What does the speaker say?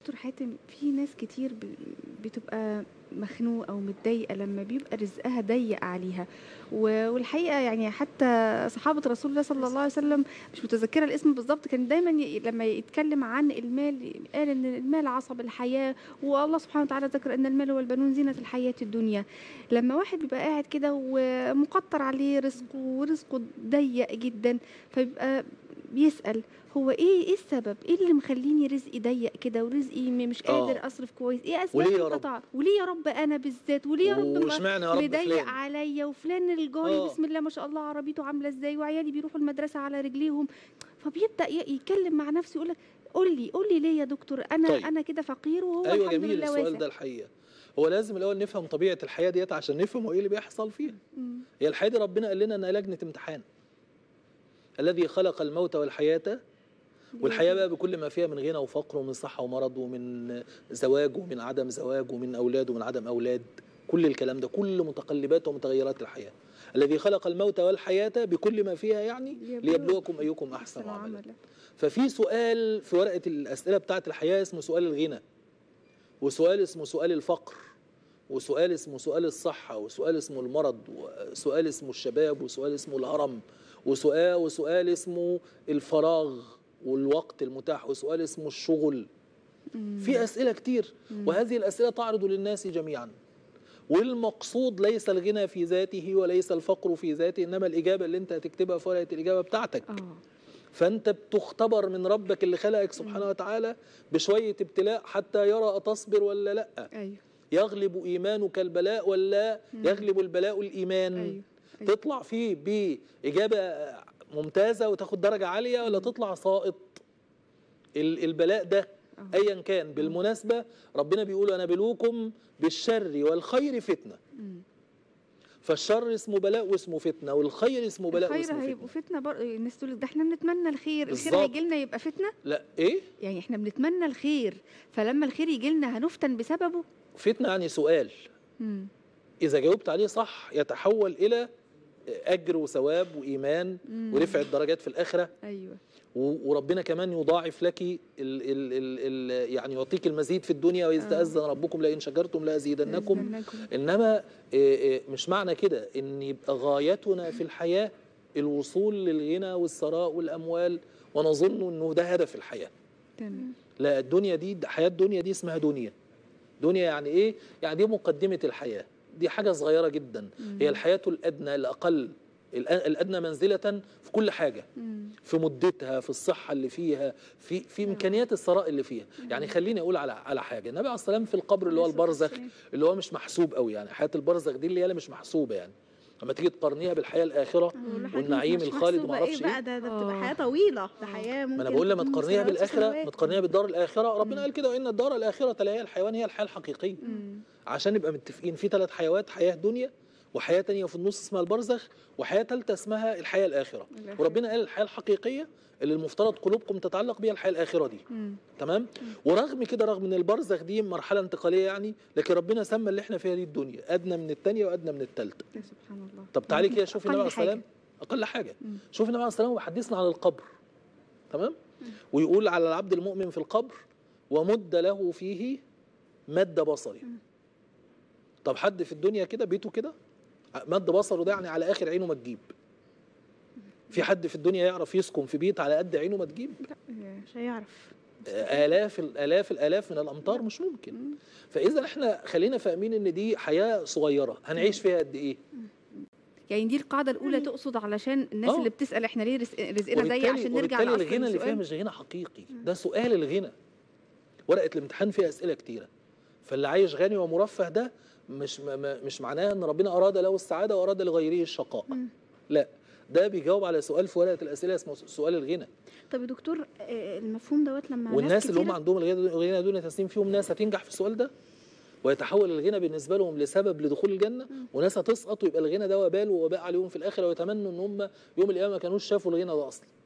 دكتور حاتم في ناس كتير ب- بتبقى مخنوقة ومتضايقة لما بيبقى رزقها ضيق عليها و- والحقيقة يعني حتى صحابة رسول الله صلى الله عليه وسلم مش متذكرة الاسم بالظبط كان دايما ي- لما يتكلم عن المال قال ان المال عصب الحياة والله سبحانه وتعالى ذكر ان المال والبنون زينة الحياة الدنيا لما واحد بيبقى قاعد كده ومقطر عليه رزقه ورزقه ضيق جدا فبيبقى بيسأل هو ايه ايه السبب ايه اللي مخليني رزقي ضيق كده ورزقي م- مش آه. قادر اصرف كويس ايه اسباب وليه يا رب؟ القطع وليه يا رب انا بالذات وليه يا رب م- واشمعنى يا رب مضيق فلان عليا وفلان الجاري آه. بسم الله ما شاء الله عربيته عامله ازاي وعيالي بيروحوا المدرسه على رجليهم فبيبدا ي- يتكلم مع نفسه يقول لك قول لي قول لي ليه يا دكتور انا طيب. انا كده فقير وهو ايوه الحمد جميل لله السؤال واسع ده الحقيقه هو لازم الاول نفهم طبيعه الحياه ديت عشان نفهم هو ايه اللي بيحصل فيها مم. هي الحياه دي ربنا قال لنا انها لجنه امتحان الذي خلق الموت والحياه والحياه بقى بكل ما فيها من غنى وفقر ومن صحه ومرض ومن زواج ومن عدم زواج ومن اولاد ومن عدم اولاد كل الكلام ده كل متقلبات ومتغيرات الحياه الذي خلق الموت والحياه بكل ما فيها يعني ليبلوكم ليبلوكم ايكم احسن أحسن عملا عملا ففي سؤال في ورقه الاسئله بتاعه الحياه اسمه سؤال الغنى وسؤال اسمه سؤال الفقر وسؤال اسمه سؤال الصحة وسؤال اسمه المرض وسؤال اسمه الشباب وسؤال اسمه الهرم وسؤال وسؤال اسمه الفراغ والوقت المتاح وسؤال اسمه الشغل مم. في أسئلة كتير مم. وهذه الأسئلة تعرض للناس جميعا والمقصود ليس الغنى في ذاته وليس الفقر في ذاته إنما الإجابة اللي أنت هتكتبها في ورقة الإجابة بتاعتك اه فانت بتختبر من ربك اللي خلقك سبحانه وتعالى بشويه ابتلاء حتى يرى اتصبر ولا لا ايوه يغلب ايمانك البلاء ولا مم. يغلب البلاء الايمان ايوه أيوة. تطلع فيه باجابه ممتازه وتاخد درجه عاليه ولا تطلع ساقط ال- البلاء ده آه. ايا كان بالمناسبه ربنا بيقول انا بلوكم بالشر والخير فتنه مم. فالشر اسمه بلاء واسمه فتنه والخير اسمه بلاء الخير واسمه هيبقوا فتنه فتنه بر... الناس تقول لك ده احنا بنتمنى الخير الخير بالظبط. هيجي لنا يبقى فتنه لا ايه يعني احنا بنتمنى الخير فلما الخير يجي لنا هنفتن بسببه فتنه يعني سؤال مم. إذا جاوبت عليه صح يتحول إلى أجر وثواب وإيمان مم. ورفعة درجات في الآخرة ايوه و- وربنا كمان يضاعف لك ال ال ال ال يعني يعطيك المزيد في الدنيا وإذ آه. تأذن ربكم لئن شكرتم لأزيدنكم نستناكم. إنما إيه إيه مش معنى كده إن يبقى غايتنا في الحياة الوصول للغنى والثراء والأموال ونظن إنه ده هدف الحياة تمام لا الدنيا دي حياة الدنيا دي اسمها دنيا دنيا يعني ايه يعني دي مقدمة الحياة دي حاجة صغيرة جدا مم. هي الحياة الأدنى الأقل الأ- الأدنى منزلة في كل حاجة مم. في مدتها في الصحة اللي فيها في في إمكانيات الثراء اللي فيها يعني خليني أقول على على حاجة النبي عليه الصلاة والسلام في القبر اللي هو عليه الصلاة البرزخ والسلام. اللي هو مش محسوب قوي يعني حياة البرزخ دي اللي هي مش محسوبة يعني لما تيجي تقارنيها بالحياة الآخرة بقول لحضرتك والنعيم مش الخالد محسوبة وما اعرفش ايه ايه بقى ده ده آه. بتبقى حياه طويله ده حياه ممكن ما انا بقول لما تكون تقارنيها سنوات بالاخره وسنوات. ما تقارنيها بالدار الاخره ربنا قال كده وان الدار الاخره لا هي الحيوان هي الحياه الحقيقيه مم. عشان نبقى متفقين في ثلاث حيوات حياه دنيا وحياه تانية في النص اسمها البرزخ وحياه ثالثه اسمها الحياه الاخره الآخرة. وربنا قال الحياه الحقيقيه اللي المفترض قلوبكم تتعلق بها الحياه الاخره دي مم. تمام ورغم كده رغم ان البرزخ دي مرحله انتقاليه يعني لكن ربنا سمى اللي احنا فيها دي الدنيا ادنى من الثانيه وادنى من الثالثه يا سبحان الله طب تعالي كده شوفي النبي عليه أقل الصلاه حاجة. والسلام اقل حاجه مم. شوف النبي عليه الصلاه والسلام وحدثنا عن القبر تمام ويقول على العبد المؤمن في القبر ومد له فيه مد بصري طب حد في الدنيا كده بيته كده مد بصره ده يعني على اخر عينه ما تجيب في حد في الدنيا يعرف يسكن في بيت على قد عينه ما تجيب لا مش هيعرف آلاف الآلاف الآلاف من الأمطار مش ممكن مم. فإذا إحنا خلينا فاهمين إن دي حياة صغيرة هنعيش فيها قد إيه يعني دي القاعده الاولى تقصد علشان الناس آه. اللي بتسال احنا ليه رزق- رزقنا ضيق وبالتالي عشان نرجع وبالتالي لاصل الغنى اللي فيها السؤال مش غنى حقيقي ده سؤال الغنى ورقه الامتحان فيها اسئله كتيره فاللي عايش غني ومرفه ده مش م- م- مش معناه ان ربنا اراد له السعاده واراد لغيره الشقاء مم. لا ده بيجاوب على سؤال في ورقه الاسئله اسمه سؤال الغنى طب يا دكتور آه، المفهوم دوت لما ناس والناس اللي هم كتيرة- عندهم الغنى الغنى دون تسليم فيهم ناس هتنجح في السؤال ده ويتحول الغنى بالنسبه لهم لسبب لدخول الجنه وناس هتسقط ويبقى الغنى ده وبال ووباء عليهم في الاخره ويتمنوا ان هم يوم القيامه ما كانوش شافوا الغنى ده اصلا